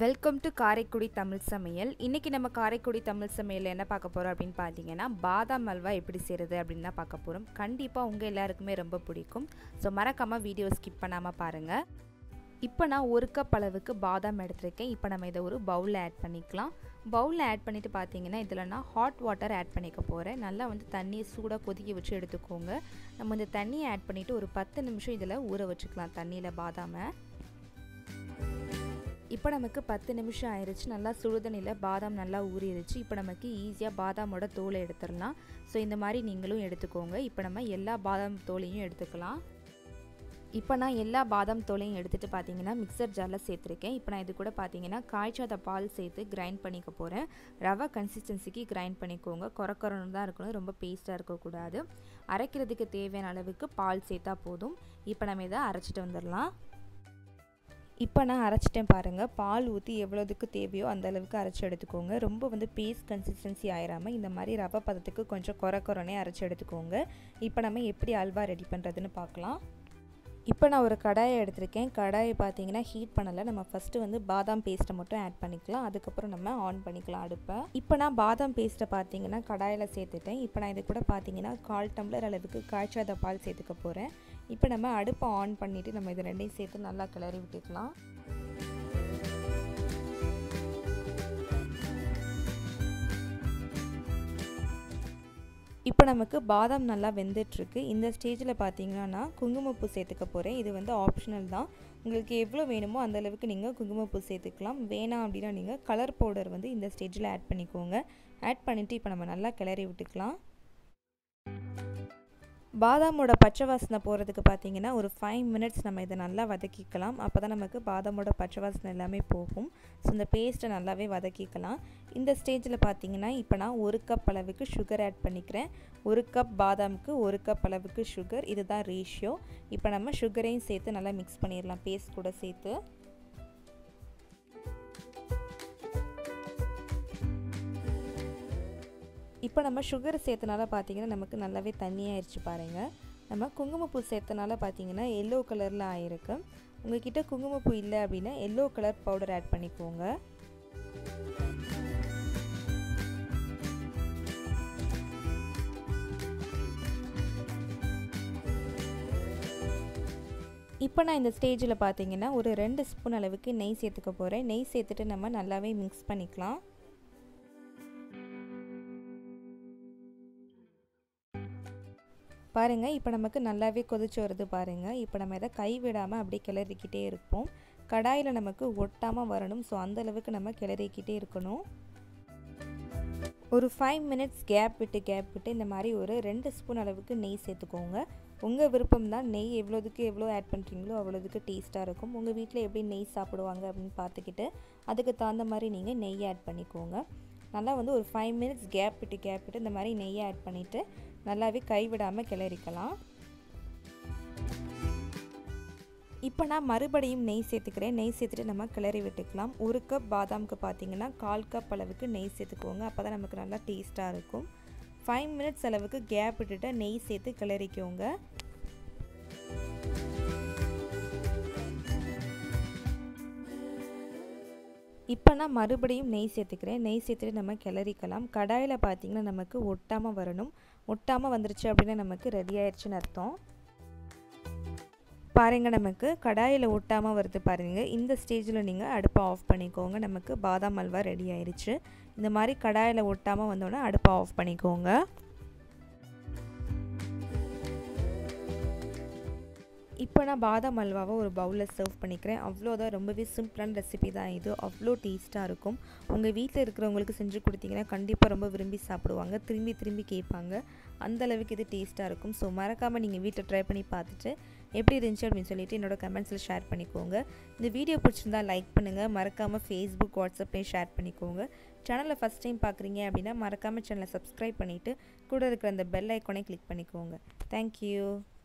welcome to Karaikudi Tamil சமையல் இன்றைக்கி நம்ம காரைக்குடி தமிழ் சமையலில் என்ன பார்க்க போகிறோம் அப்படின்னு பார்த்தீங்கன்னா பாதாம் அல்வா எப்படி செய்கிறது அப்படின்னு தான் பார்க்க போகிறோம் கண்டிப்பாக உங்கள் எல்லாருக்குமே ரொம்ப பிடிக்கும் ஸோ மறக்காமல் வீடியோ ஸ்கிப் பண்ணாமல் பாருங்கள் இப்போ நான் ஒரு கப் அளவுக்கு பாதாம் எடுத்திருக்கேன் இப்போ நம்ம இதை ஒரு பவுலில் ஆட் பண்ணிக்கலாம் பவுலில் ஆட் பண்ணிவிட்டு பார்த்தீங்கன்னா இதில் நான் ஹாட் வாட்டர் ஆட் பண்ணிக்க போகிறேன் நல்லா வந்து தண்ணியை சூடாக கொதிக்க வச்சு எடுத்துக்கோங்க நம்ம இந்த தண்ணியை ஆட் பண்ணிவிட்டு ஒரு பத்து நிமிஷம் இதில் ஊற வச்சுக்கலாம் தண்ணியில் பாதாமை இப்போ நமக்கு பத்து நிமிஷம் ஆயிடுச்சு நல்லா சுடுதண்ணியில் பாதாம் நல்லா ஊறிடுச்சு இப்போ நமக்கு ஈஸியாக பாதாமோட தோலை எடுத்துடலாம் ஸோ இந்த மாதிரி நீங்களும் எடுத்துக்கோங்க இப்போ நம்ம எல்லா பாதாம் தோலையும் எடுத்துக்கலாம் இப்போ நான் எல்லா பாதாம் தோலையும் எடுத்துகிட்டு பார்த்தீங்கன்னா மிக்சர் ஜாரில் சேர்த்துருக்கேன் இப்போ நான் இது கூட பார்த்தீங்கன்னா காய்ச்சாத பால் சேர்த்து கிரைண்ட் பண்ணிக்க போகிறேன் ரவை கன்சிஸ்டன்சிக்கு கிரைண்ட் பண்ணிக்கோங்க குறக்குறன்னு தான் இருக்கணும் ரொம்ப பேஸ்ட்டாக இருக்கக்கூடாது அரைக்கிறதுக்கு தேவையான அளவுக்கு பால் சேர்த்தா போதும் இப்போ நம்ம இதை அரைச்சிட்டு வந்துடலாம் இப்போ நான் அரைச்சிட்டேன் பாருங்கள் பால் ஊற்றி எவ்வளோதுக்கு தேவையோ அந்த அளவுக்கு அரைச்சி எடுத்துக்கோங்க ரொம்ப வந்து பேஸ்ட் கன்சிஸ்டன்சி ஆயிராமல் இந்த மாதிரி ரவை பதத்துக்கு கொஞ்சம் குறை குறைனே அரைச்சி எடுத்துக்கோங்க இப்போ நம்ம எப்படி அல்வா ரெடி பண்ணுறதுன்னு பார்க்கலாம் இப்போ நான் ஒரு கடாயை எடுத்திருக்கேன் கடாயை பார்த்தீங்கன்னா ஹீட் பண்ணலை நம்ம ஃபஸ்ட்டு வந்து பாதாம் பேஸ்ட்டை மட்டும் ஆட் பண்ணிக்கலாம் அதுக்கப்புறம் நம்ம ஆன் பண்ணிக்கலாம் அடுப்பை இப்போ நான் பாதாம் பேஸ்ட்டை பார்த்தீங்கன்னா கடாயில் சேர்த்துட்டேன் இப்போ நான் இது கூட பார்த்தீங்கன்னா கால் டம்ளர் அளவுக்கு காய்ச்சாத பால் சேர்த்துக்க போகிறேன் இப்போ நம்ம அடுப்பை ஆன் பண்ணிவிட்டு நம்ம இது ரெண்டையும் சேர்த்து நல்லா கிளறி விட்டுக்கலாம் இப்போ நமக்கு பாதாம் நல்லா வெந்துட்டுருக்கு இந்த ஸ்டேஜில் பார்த்தீங்கன்னா நான் குங்குமப்பூ சேர்த்துக்க போகிறேன் இது வந்து ஆப்ஷனல் தான் உங்களுக்கு எவ்வளோ வேணுமோ அந்த அளவுக்கு நீங்கள் குங்குமப்பூ சேர்த்துக்கலாம் வேணாம் அப்படின்னா நீங்கள் கலர் பவுடர் வந்து இந்த ஸ்டேஜில் ஆட் பண்ணிக்கோங்க ஆட் பண்ணிவிட்டு இப்போ நம்ம நல்லா கிளறி விட்டுக்கலாம் பாதாமோட பச்சை வாசனை போகிறதுக்கு பார்த்தீங்கன்னா ஒரு ஃபைவ் மினிட்ஸ் நம்ம இதை நல்லா வதக்கிக்கலாம் அப்போ தான் நமக்கு பாதாமோட பச்சை வாசனை எல்லாமே போகும் ஸோ இந்த பேஸ்ட்டை நல்லாவே வதக்கிக்கலாம் இந்த ஸ்டேஜில் பார்த்தீங்கன்னா இப்போ நான் ஒரு கப் அளவுக்கு சுகர் ஆட் பண்ணிக்கிறேன் ஒரு கப் பாதாமுக்கு ஒரு கப் அளவுக்கு சுகர் இதுதான் ரேஷியோ இப்போ நம்ம சுகரையும் சேர்த்து நல்லா மிக்ஸ் பண்ணிடலாம் பேஸ்ட் கூட சேர்த்து இப்போ நம்ம சுகர் சேர்த்தனால பார்த்தீங்கன்னா நமக்கு நல்லாவே தண்ணியாகிடுச்சு பாருங்கள் நம்ம குங்குமப்பூ சேர்த்தனால பார்த்தீங்கன்னா எல்லோ கலரில் ஆயிருக்கு உங்ககிட்ட குங்குமப்பூ இல்லை அப்படின்னா எல்லோ கலர் பவுடர் ஆட் பண்ணிக்கோங்க இப்போ நான் இந்த ஸ்டேஜில் பார்த்தீங்கன்னா ஒரு ரெண்டு ஸ்பூன் அளவுக்கு நெய் சேர்த்துக்க போகிறேன் நெய் சேர்த்துட்டு நம்ம நல்லாவே மிக்ஸ் பண்ணிக்கலாம் பாருங்கள் இப்போ நமக்கு நல்லாவே கொதிச்சு வருது பாருங்கள் இப்போ நம்ம இதை கை விடாமல் அப்படியே கிளறிக்கிட்டே இருப்போம் கடாயில் நமக்கு ஒட்டாமல் வரணும் ஸோ அந்தளவுக்கு நம்ம கிளறிக்கிட்டே இருக்கணும் ஒரு ஃபைவ் மினிட்ஸ் கேப் விட்டு கேப் விட்டு இந்த மாதிரி ஒரு ரெண்டு ஸ்பூன் அளவுக்கு நெய் சேர்த்துக்கோங்க உங்கள் விருப்பம் தான் நெய் எவ்வளோதுக்கு எவ்வளோ ஆட் பண்ணுறீங்களோ அவ்வளோதுக்கு டேஸ்ட்டாக இருக்கும் உங்கள் வீட்டில் எப்படி நெய் சாப்பிடுவாங்க அப்படின்னு பார்த்துக்கிட்டு அதுக்கு தகுந்த மாதிரி நீங்கள் நெய் ஆட் பண்ணிக்கோங்க நல்லா வந்து ஒரு ஃபைவ் மினிட்ஸ் கேப் விட்டு கேப் விட்டு இந்த மாதிரி நெய்யை ஆட் பண்ணிவிட்டு நல்லாவே கைவிடாமல் கிளறிக்கலாம் இப்போ நான் மறுபடியும் நெய் சேர்த்துக்கிறேன் நெய் சேர்த்துட்டு நம்ம கிளறி விட்டுக்கலாம் ஒரு கப் பாதாமுக்கு பார்த்தீங்கன்னா கால் கப் அளவுக்கு நெய் சேர்த்துக்கோங்க அப்போ தான் நமக்கு நல்லா டேஸ்ட்டாக இருக்கும் ஃபைவ் மினிட்ஸ் அளவுக்கு கேப் விட்டுட்டு நெய் சேர்த்து கிளறிக்கோங்க இப்போ நான் மறுபடியும் நெய் சேர்த்துக்கிறேன் நெய் சேர்த்துட்டு நம்ம கிளறிக்கலாம் கடாயில் பார்த்தீங்கன்னா நமக்கு ஒட்டாமல் வரணும் ஒட்டாமல் வந்துருச்சு அப்படின்னா நமக்கு ரெடி ஆயிடுச்சுன்னு அர்த்தம் பாருங்கள் நமக்கு கடாயில் ஒட்டாமல் வருது பாருங்கள் இந்த ஸ்டேஜில் நீங்கள் அடுப்பை ஆஃப் பண்ணிக்கோங்க நமக்கு பாதாம் அல்வா ரெடி ஆயிடுச்சு இந்த மாதிரி கடாயில் ஒட்டாமல் வந்தோடனே அடுப்பை ஆஃப் பண்ணிக்கோங்க இப்போ நான் பாதாம் அல்வாவை ஒரு பவுலில் சர்வ் பண்ணிக்கிறேன் அவ்வளோதான் ரொம்பவே சிம்பிளான ரெசிபி தான் இது அவ்வளோ டேஸ்ட்டாக இருக்கும் உங்கள் வீட்டில் இருக்கிறவங்களுக்கு செஞ்சு கொடுத்தீங்கன்னா கண்டிப்பாக ரொம்ப விரும்பி சாப்பிடுவாங்க திரும்பி திரும்பி கேட்பாங்க அந்த அளவுக்கு இது டேஸ்ட்டாக இருக்கும் ஸோ மறக்காமல் நீங்கள் வீட்டில் ட்ரை பண்ணி பார்த்துட்டு எப்படி இருந்துச்சு அப்படின்னு சொல்லிட்டு என்னோட கமெண்ட்ஸில் ஷேர் பண்ணிக்கோங்க இந்த வீடியோ பிடிச்சிருந்தா லைக் பண்ணுங்கள் மறக்காமல் ஃபேஸ்புக் வாட்ஸ்அப்லேயும் ஷேர் பண்ணிக்கோங்க சேனலை ஃபஸ்ட் டைம் பார்க்குறீங்க அப்படின்னா மறக்காமல் சேனலை சப்ஸ்கிரைப் பண்ணிவிட்டு கூட இருக்கிற அந்த பெல் ஐக்கானே கிளிக் பண்ணிக்கோங்க தேங்க்யூ